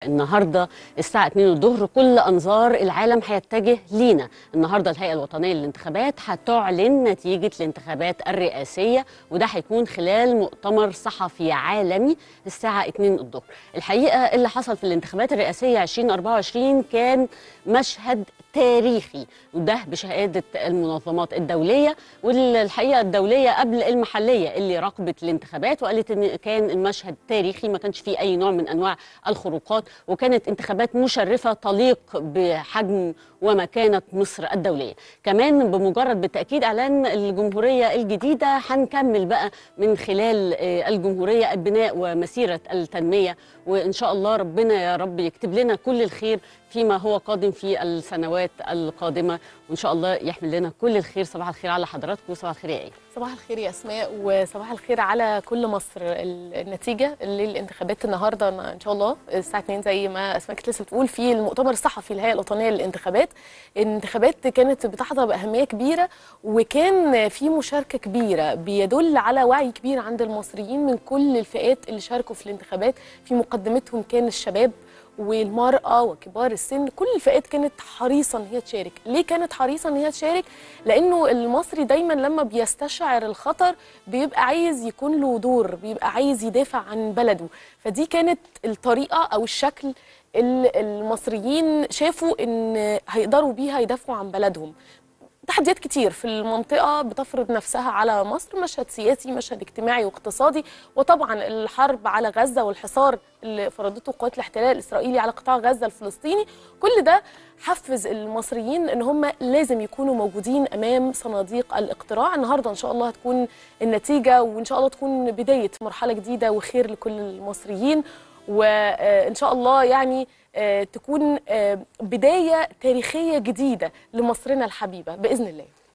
النهارده الساعه 2 الظهر كل انظار العالم هيتجه لينا النهارده الهيئه الوطنيه للانتخابات هتعلن نتيجه الانتخابات الرئاسيه وده هيكون خلال مؤتمر صحفي عالمي الساعه 2 الظهر الحقيقه اللي حصل في الانتخابات الرئاسيه 2024 كان مشهد تاريخي وده بشهاده المنظمات الدوليه والحقيقه الدوليه قبل المحليه اللي راقبت الانتخابات وقالت ان كان المشهد تاريخي ما كانش فيه اي نوع من انواع الخروقات وكانت انتخابات مشرفه تليق بحجم ومكانه مصر الدوليه كمان بمجرد بالتاكيد اعلان الجمهوريه الجديده هنكمل بقى من خلال الجمهوريه البناء ومسيره التنميه وان شاء الله ربنا يا رب يكتب لنا كل الخير فيما هو قادم في السنوات القادمه وان شاء الله يحمل لنا كل الخير صباح الخير على حضراتكم وصباح الخير يا ايه صباح الخير يا اسماء وصباح الخير على كل مصر النتيجه للانتخابات النهارده ان شاء الله الساعه 2 زي ما اسماء كانت لسه بتقول في المؤتمر الصحفي الهيئه الوطنيه للانتخابات الانتخابات كانت بتحظى باهميه كبيره وكان في مشاركه كبيره بيدل على وعي كبير عند المصريين من كل الفئات اللي شاركوا في الانتخابات في مقدمتهم كان الشباب والمرأة وكبار السن كل الفئات كانت حريصة ان هي تشارك ليه كانت حريصة ان هي تشارك لانه المصري دايما لما بيستشعر الخطر بيبقى عايز يكون له دور بيبقى عايز يدافع عن بلده فدي كانت الطريقة او الشكل اللي المصريين شافوا ان هيقدروا بيها يدافعوا عن بلدهم تحديات كتير في المنطقة بتفرض نفسها على مصر مشهد سياسي مشهد اجتماعي واقتصادي وطبعا الحرب على غزة والحصار اللي فرضته قوات الاحتلال الإسرائيلي على قطاع غزة الفلسطيني كل ده حفز المصريين ان هم لازم يكونوا موجودين امام صناديق الاقتراع النهارده ان شاء الله هتكون النتيجه وان شاء الله تكون بدايه مرحله جديده وخير لكل المصريين وان شاء الله يعني تكون بدايه تاريخيه جديده لمصرنا الحبيبه باذن الله